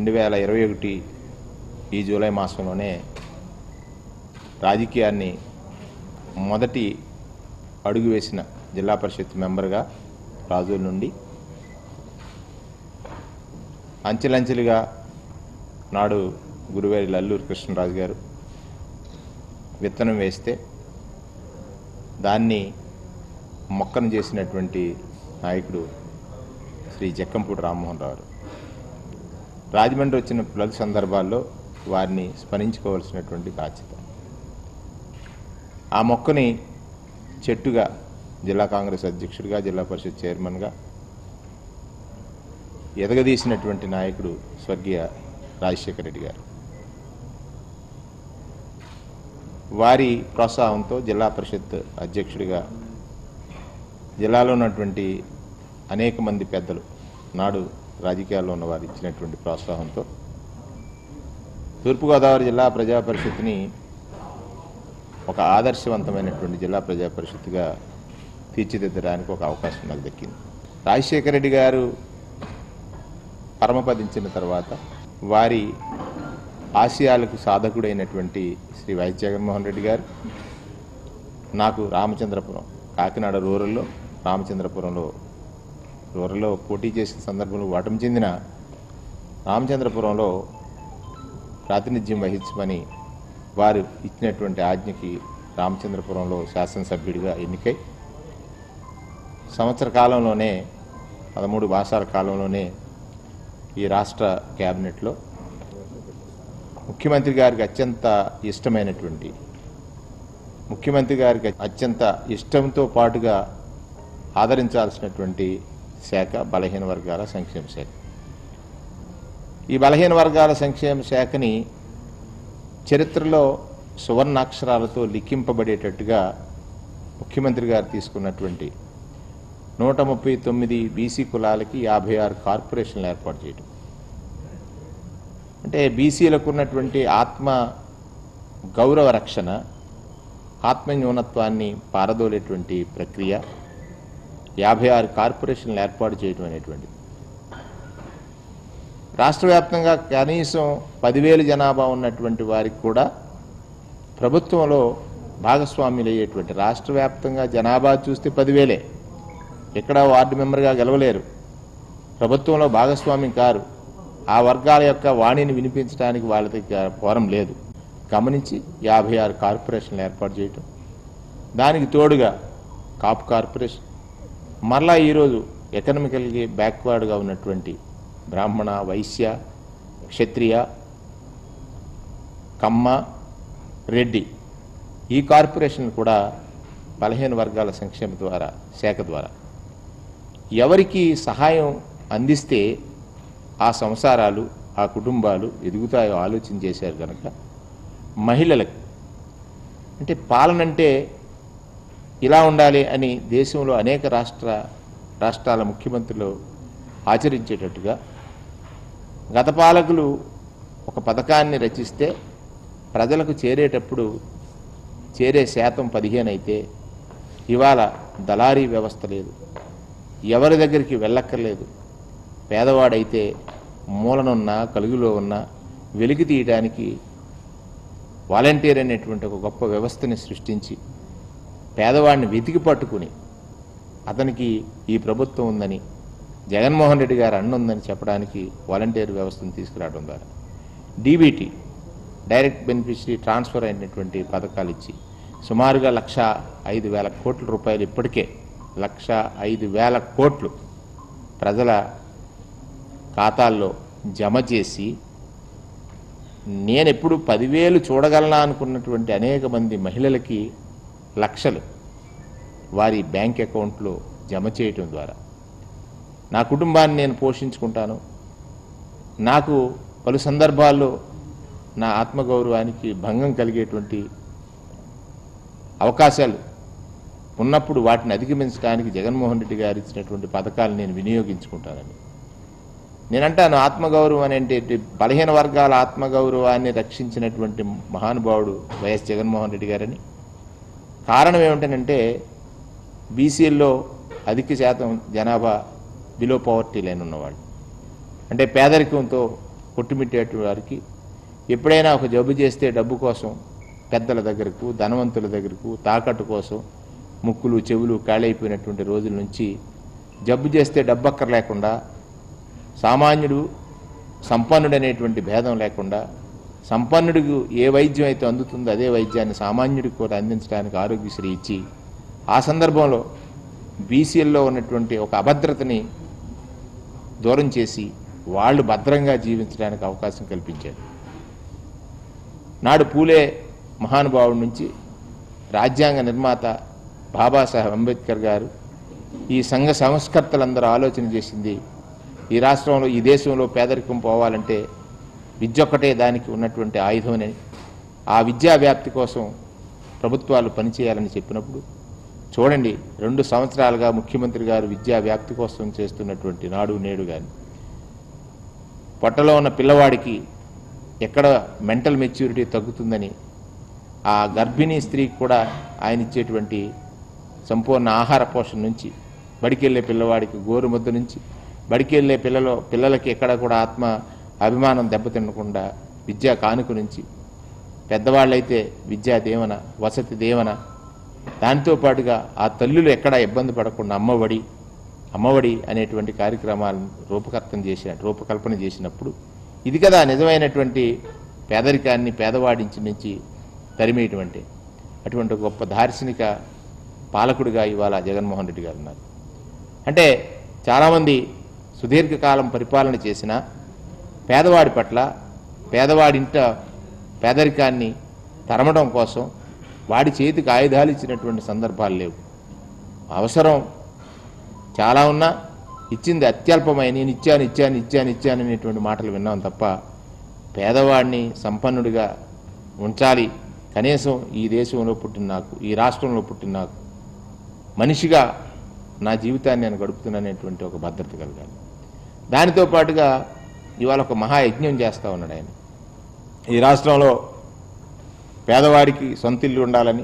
రెండు వేల ఇరవై ఒకటి ఈ జూలై మాసంలోనే రాజకీయాన్ని మొదటి అడుగు వేసిన జిల్లా పరిషత్ మెంబర్గా రాజుల నుండి అంచెలంచెలుగా నాడు గురువేరి లల్లూరు కృష్ణరాజు గారు విత్తనం వేస్తే దాన్ని మొక్కను చేసినటువంటి నాయకుడు శ్రీ జక్కంపూడి రామ్మోహన్ రావు రాజమండ్రి వచ్చిన పలు సందర్భాల్లో వారిని స్మరించుకోవాల్సినటువంటి బాధ్యత ఆ మొక్కని చెట్టుగా జిల్లా కాంగ్రెస్ అధ్యక్షుడిగా జిల్లా పరిషత్ చైర్మన్గా ఎదగదీసినటువంటి నాయకుడు స్వర్గీయ రాజశేఖర రెడ్డి గారు వారి ప్రోత్సాహంతో జిల్లా పరిషత్ అధ్యక్షుడిగా జిల్లాలో ఉన్నటువంటి అనేక మంది పెద్దలు నాడు రాజకీయాల్లో ఉన్న వారు ఇచ్చినటువంటి ప్రోత్సాహంతో తూర్పుగోదావరి జిల్లా ప్రజా పరిషత్ని ఒక ఆదర్శవంతమైనటువంటి జిల్లా ప్రజా పరిషత్తుగా తీర్చిదిద్దడానికి ఒక అవకాశం నాకు దక్కింది రాజశేఖర రెడ్డి గారు పరమపదించిన తర్వాత వారి ఆశయాలకు సాధకుడైనటువంటి శ్రీ వైఎస్ జగన్మోహన్ రెడ్డి గారు నాకు రామచంద్రపురం కాకినాడ రూరల్లో రామచంద్రపురంలో రూరల్లో పోటీ చేసిన సందర్భంలో ఓటమి చెందిన రామచంద్రపురంలో ప్రాతినిధ్యం వహించమని వారు ఇచ్చినటువంటి ఆజ్ఞకి రామచంద్రపురంలో శాసనసభ్యుడిగా ఎన్నికై సంవత్సర కాలంలోనే పదమూడు మాసాల కాలంలోనే ఈ రాష్ట్ర క్యాబినెట్లో ముఖ్యమంత్రి గారికి అత్యంత ఇష్టమైనటువంటి ముఖ్యమంత్రి గారికి అత్యంత ఇష్టంతో పాటుగా ఆదరించాల్సినటువంటి శాఖ బలహీన వర్గాల సంక్షేమ శాఖ ఈ బలహీన వర్గాల సంక్షేమ శాఖని చరిత్రలో సువర్ణాక్షరాలతో లిఖింపబడేటట్టుగా ముఖ్యమంత్రి గారు తీసుకున్నటువంటి నూట ముప్పై తొమ్మిది బీసీ కులాలకి యాభై ఆరు కార్పొరేషన్లు ఏర్పాటు చేయడం అంటే బీసీలకు ఉన్నటువంటి ఆత్మ గౌరవ రక్షణ ఆత్మ న్యూనత్వాన్ని పారదోలేటువంటి ప్రక్రియ యాభై ఆరు కార్పొరేషన్లు ఏర్పాటు చేయడం అనేటువంటిది రాష్ట్ర వ్యాప్తంగా కనీసం పదివేలు జనాభా ఉన్నటువంటి వారికి కూడా ప్రభుత్వంలో భాగస్వామ్యులు అయ్యేటువంటి రాష్ట్ర వ్యాప్తంగా జనాభా చూస్తే పదివేలే ఎక్కడ వార్డు మెంబర్గా గెలవలేరు ప్రభుత్వంలో భాగస్వామ్యం కారు ఆ వర్గాల యొక్క వాణిని వినిపించడానికి వాళ్ళ దగ్గర పోరం లేదు గమనించి యాభై ఆరు కార్పొరేషన్లు ఏర్పాటు చేయటం దానికి తోడుగా కాపు కార్పొరేషన్ మరలా ఈరోజు ఎకనామికల్గా బ్యాక్వర్డ్గా ఉన్నటువంటి బ్రాహ్మణ వైశ్య క్షత్రియ కమ్మ రెడ్డి ఈ కార్పొరేషన్ కూడా బలహీన వర్గాల సంక్షేమ ద్వారా శాఖ ద్వారా ఎవరికి సహాయం అందిస్తే ఆ సంసారాలు ఆ కుటుంబాలు ఎదుగుతాయో ఆలోచన చేశారు కనుక మహిళలకు అంటే పాలన అంటే ఇలా ఉండాలి అని దేశంలో అనేక రాష్ట్ర రాష్ట్రాల ముఖ్యమంత్రులు ఆచరించేటట్టుగా గత పాలకులు ఒక పథకాన్ని రచిస్తే ప్రజలకు చేరేటప్పుడు చేరే శాతం పదిహేను అయితే ఇవాళ దళారీ వ్యవస్థ లేదు ఎవరి దగ్గరికి వెళ్ళక్కర్లేదు పేదవాడైతే మూలనున్న కలుగులో ఉన్న వెలికి తీయడానికి వాలంటీర్ అనేటువంటి ఒక గొప్ప వ్యవస్థని సృష్టించి పేదవాడిని వెతికి పట్టుకుని అతనికి ఈ ప్రభుత్వం ఉందని జగన్మోహన్ రెడ్డి గారు అన్నుందని చెప్పడానికి వాలంటీర్ వ్యవస్థను తీసుకురావడం ద్వారా డీబీటీ డైరెక్ట్ బెనిఫిషరీ ట్రాన్స్ఫర్ అయినటువంటి పథకాలు ఇచ్చి సుమారుగా లక్ష ఐదు వేల కోట్ల రూపాయలు ఇప్పటికే లక్ష ఐదు వేల కోట్లు ప్రజల ఖాతాల్లో జమ చేసి నేను ఎప్పుడు పదివేలు చూడగలనా అనుకున్నటువంటి అనేక మంది మహిళలకి లక్షలు వారి బ్యాంక్ అకౌంట్లో జమ చేయటం ద్వారా నా కుటుంబాన్ని నేను పోషించుకుంటాను నాకు పలు సందర్భాల్లో నా ఆత్మగౌరవానికి భంగం కలిగేటువంటి అవకాశాలు ఉన్నప్పుడు వాటిని అధిగమించడానికి జగన్మోహన్ రెడ్డి గారు ఇచ్చినటువంటి పథకాలు నేను వినియోగించుకుంటానని నేనంటాను ఆత్మగౌరవం అనేటి బలహీన వర్గాల ఆత్మగౌరవాన్ని రక్షించినటువంటి మహానుభావుడు వైఎస్ జగన్మోహన్ రెడ్డి గారని కారణం ఏమిటనంటే బీసీల్లో అధిక శాతం జనాభా బిలో పవర్టీ లైన్ ఉన్నవాళ్ళు అంటే పేదరికంతో కొట్టుమిట్టేటి వారికి ఎప్పుడైనా ఒక జబ్బు చేస్తే డబ్బు కోసం పెద్దల దగ్గరకు ధనవంతుల దగ్గరకు తాకట్టు కోసం ముక్కులు చెవులు కాళైపోయినటువంటి రోజుల నుంచి జబ్బు చేస్తే డబ్బు అక్కర్ లేకుండా సామాన్యుడు సంపన్నుడు అనేటువంటి భేదం లేకుండా సంపన్నుడికి ఏ వైద్యం అయితే అందుతుందో అదే వైద్యాన్ని సామాన్యుడికి కూడా అందించడానికి ఆరోగ్యశ్రీ ఇచ్చి ఆ సందర్భంలో బీసీల్లో ఉన్నటువంటి ఒక అభద్రతని దూరం చేసి వాళ్ళు భద్రంగా జీవించడానికి అవకాశం కల్పించారు నాడు పూలే మహానుభావుడి నుంచి రాజ్యాంగ నిర్మాత బాబాసాహెబ్ అంబేద్కర్ గారు ఈ సంఘ సంస్కర్తలందరూ ఆలోచన చేసింది ఈ రాష్ట్రంలో ఈ దేశంలో పేదరికం పోవాలంటే విద్య ఒక్కటే దానికి ఉన్నటువంటి ఆయుధమని ఆ విద్యా వ్యాప్తి కోసం ప్రభుత్వాలు పనిచేయాలని చెప్పినప్పుడు చూడండి రెండు సంవత్సరాలుగా ముఖ్యమంత్రి గారు విద్యా వ్యాప్తి కోసం చేస్తున్నటువంటి నాడు నేడు కానీ పొట్టలో ఉన్న పిల్లవాడికి ఎక్కడ మెంటల్ మెచ్యూరిటీ తగ్గుతుందని ఆ గర్భిణీ స్త్రీకి కూడా ఆయన ఇచ్చేటువంటి సంపూర్ణ ఆహార పోషణ నుంచి బడికెళ్ళే పిల్లవాడికి గోరు ముద్ద నుంచి బడికెళ్ళే పిల్లలు పిల్లలకి ఎక్కడ కూడా ఆత్మ అభిమానం దెబ్బతినకుండా విద్యా కానుక నుంచి పెద్దవాళ్ళైతే విద్యా దీవెన వసతి దీవెన దాంతో పాటుగా ఆ తల్లులు ఎక్కడ ఇబ్బంది పడకుండా అమ్మఒడి అమ్మఒడి అనేటువంటి కార్యక్రమాలను రూపకర్తం చేసిన రూపకల్పన చేసినప్పుడు ఇది కదా నిజమైనటువంటి పేదరికాన్ని పేదవాడించి నుంచి తరిమేటువంటి అటువంటి ఒక గొప్ప దార్శనిక పాలకుడిగా ఇవాళ జగన్మోహన్ రెడ్డి గారు ఉన్నారు అంటే చాలామంది సుదీర్ఘకాలం పరిపాలన చేసిన పేదవాడి పట్ల పేదవాడింట పేదరికాన్ని తరమడం కోసం వాడి చేతికి ఆయుధాలు ఇచ్చినటువంటి సందర్భాలు లేవు అవసరం చాలా ఉన్నా ఇచ్చింది అత్యల్పమై నేను ఇచ్చాను ఇచ్చాను ఇచ్చాను ఇచ్చాను అనేటువంటి మాటలు విన్నాం తప్ప పేదవాడిని సంపన్నుడిగా ఉంచాలి కనీసం ఈ దేశంలో పుట్టిన నాకు ఈ రాష్ట్రంలో పుట్టిన నాకు మనిషిగా నా జీవితాన్ని నేను గడుపుతున్నానేటువంటి ఒక భద్రత కలగాలి దానితో పాటుగా ఇవాళ ఒక మహాయజ్ఞం చేస్తూ ఉన్నాడు ఆయన ఈ రాష్ట్రంలో పేదవాడికి సొంత ఇల్లు ఉండాలని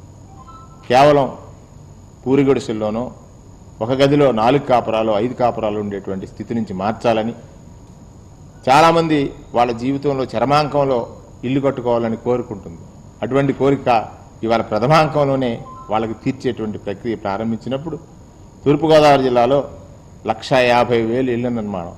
కేవలం పూరి గుడిసెల్లోనో ఒక గదిలో నాలుగు కాపురాలు ఐదు కాపురాలు ఉండేటువంటి స్థితి నుంచి మార్చాలని చాలామంది వాళ్ళ జీవితంలో చరమాంకంలో ఇల్లు కట్టుకోవాలని కోరుకుంటుంది అటువంటి కోరిక ఇవాళ ప్రథమాంకంలోనే వాళ్ళకి తీర్చేటువంటి ప్రక్రియ ప్రారంభించినప్పుడు తూర్పుగోదావరి జిల్లాలో లక్ష యాభై వేలు ఇళ్ల నిర్మాణం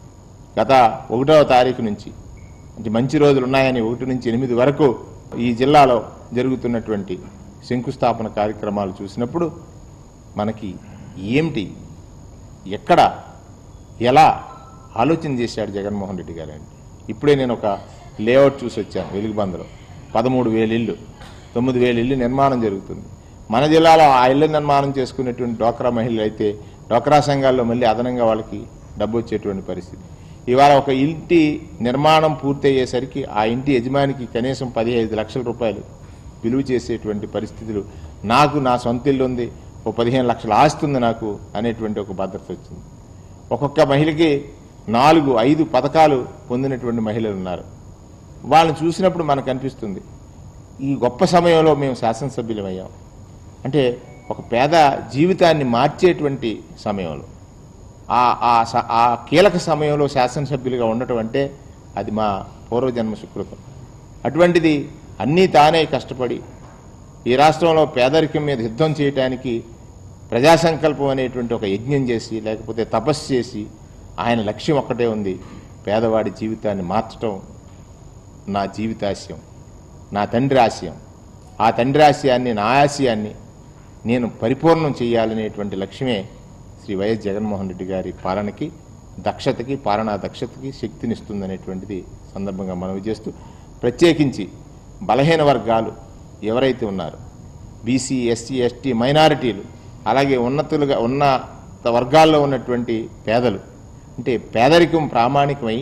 గత ఒకటవ తారీఖు నుంచి అంటే మంచి రోజులు ఉన్నాయని ఒకటి నుంచి ఎనిమిది వరకు ఈ జిల్లాలో జరుగుతున్నటువంటి శంకుస్థాపన కార్యక్రమాలు చూసినప్పుడు మనకి ఏమిటి ఎక్కడ ఎలా ఆలోచన చేశాడు జగన్మోహన్ రెడ్డి గారు అంటే ఇప్పుడే నేను ఒక లేఅవుట్ చూసి వచ్చాను వెలుగుబందలో పదమూడు వేలు ఇల్లు తొమ్మిది వేలు ఇల్లు నిర్మాణం జరుగుతుంది మన జిల్లాలో ఆ ఇల్లు నిర్మాణం చేసుకునేటువంటి డోక్రా మహిళలు అయితే డోక్రా సంఘాల్లో మళ్ళీ అదనంగా వాళ్ళకి డబ్బు వచ్చేటువంటి పరిస్థితి ఇవాళ ఒక ఇంటి నిర్మాణం పూర్తయ్యేసరికి ఆ ఇంటి యజమానికి కనీసం పదిహేను లక్షల రూపాయలు విలువ చేసేటువంటి పరిస్థితులు నాకు నా సొంత ఇల్లు ఉంది ఓ పదిహేను లక్షలు ఆస్తుంది నాకు అనేటువంటి ఒక భద్రత వచ్చింది ఒక్కొక్క మహిళకి నాలుగు ఐదు పథకాలు పొందినటువంటి మహిళలు ఉన్నారు వాళ్ళని చూసినప్పుడు మనకు అనిపిస్తుంది ఈ గొప్ప సమయంలో మేము శాసనసభ్యులమయ్యాం అంటే ఒక పేద జీవితాన్ని మార్చేటువంటి సమయంలో ఆ ఆ స- ఆ కీలక సమయంలో శాసనసభ్యులుగా ఉండటం అంటే అది మా పూర్వజన్మ సుకృతం అటువంటిది అన్నీ తానే కష్టపడి ఈ రాష్ట్రంలో పేదరికం మీద యుద్ధం చేయటానికి ప్రజా సంకల్పం అనేటువంటి ఒక యజ్ఞం చేసి లేకపోతే తపస్సు చేసి ఆయన లక్ష్యం ఒక్కటే ఉంది పేదవాడి జీవితాన్ని మార్చడం నా జీవితాశయం నా తండ్రి ఆశయం ఆ తండ్రి ఆశయాన్ని నా ఆశయాన్ని నేను పరిపూర్ణం చేయాలనేటువంటి లక్ష్యమే శ్రీ వైఎస్ జగన్మోహన్ రెడ్డి గారి పాలనకి దక్షతకి పాలనా దక్షతకి శక్తినిస్తుందనేటువంటిది సందర్భంగా మనవి చేస్తూ ప్రత్యేకించి బలహీన వర్గాలు ఎవరైతే ఉన్నారో బీసీ ఎస్సీ ఎస్టీ మైనారిటీలు అలాగే ఉన్నతులుగా ఉన్నత వర్గాల్లో ఉన్నటువంటి పేదలు అంటే పేదరికం ప్రామాణికమై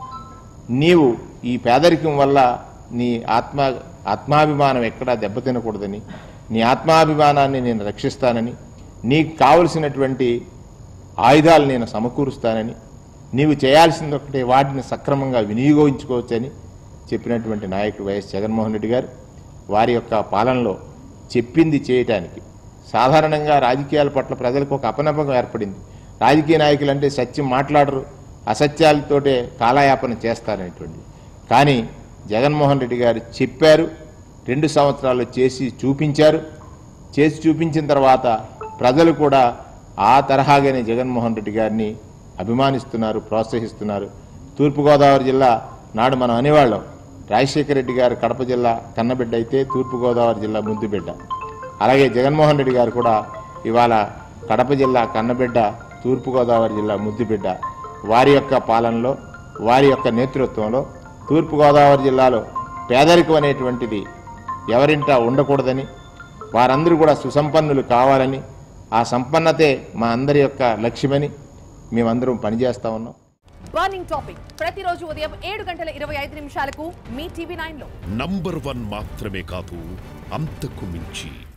నీవు ఈ పేదరికం వల్ల నీ ఆత్మ ఆత్మాభిమానం ఎక్కడా దెబ్బతినకూడదని నీ ఆత్మాభిమానాన్ని నేను రక్షిస్తానని నీకు కావలసినటువంటి ఆయుధాలు నేను సమకూరుస్తానని నీవు చేయాల్సింది ఒకటే వాటిని సక్రమంగా వినియోగించుకోవచ్చని చెప్పినటువంటి నాయకుడు వైఎస్ జగన్మోహన్ రెడ్డి గారు వారి యొక్క పాలనలో చెప్పింది చేయటానికి సాధారణంగా రాజకీయాల పట్ల ప్రజలకు ఒక అపనమ్మకం ఏర్పడింది రాజకీయ నాయకులు అంటే సత్యం మాట్లాడరు అసత్యాలతోటే కాలయాపన చేస్తారనేటువంటిది కానీ జగన్మోహన్ రెడ్డి గారు చెప్పారు రెండు సంవత్సరాలు చేసి చూపించారు చేసి చూపించిన తర్వాత ప్రజలు కూడా ఆ తరహాగానే జగన్మోహన్ రెడ్డి గారిని అభిమానిస్తున్నారు ప్రోత్సహిస్తున్నారు తూర్పుగోదావరి జిల్లా నాడు మనం అనేవాళ్ళం రాజశేఖర రెడ్డి గారు కడప జిల్లా కన్నబిడ్డ అయితే తూర్పుగోదావరి జిల్లా ముద్దుబిడ్డ అలాగే జగన్మోహన్ రెడ్డి గారు కూడా ఇవాళ కడప జిల్లా కన్నబిడ్డ తూర్పుగోదావరి జిల్లా ముద్దుబిడ్డ వారి యొక్క పాలనలో వారి యొక్క నేతృత్వంలో తూర్పుగోదావరి జిల్లాలో పేదరికం అనేటువంటిది ఎవరింటా ఉండకూడదని వారందరూ కూడా సుసంపన్నులు కావాలని ఆ సంపన్నతే మా అందరి యొక్క లక్ష్యమని మేమందరం పనిచేస్తా ఉన్నాం బర్నింగ్ టాపిక్ ప్రతిరోజు ఉదయం ఏడు గంటల ఇరవై ఐదు నిమిషాలకు మీ టీవీ నైన్ లో నంబర్ వన్ మాత్రమే కాదు అంతకు మించి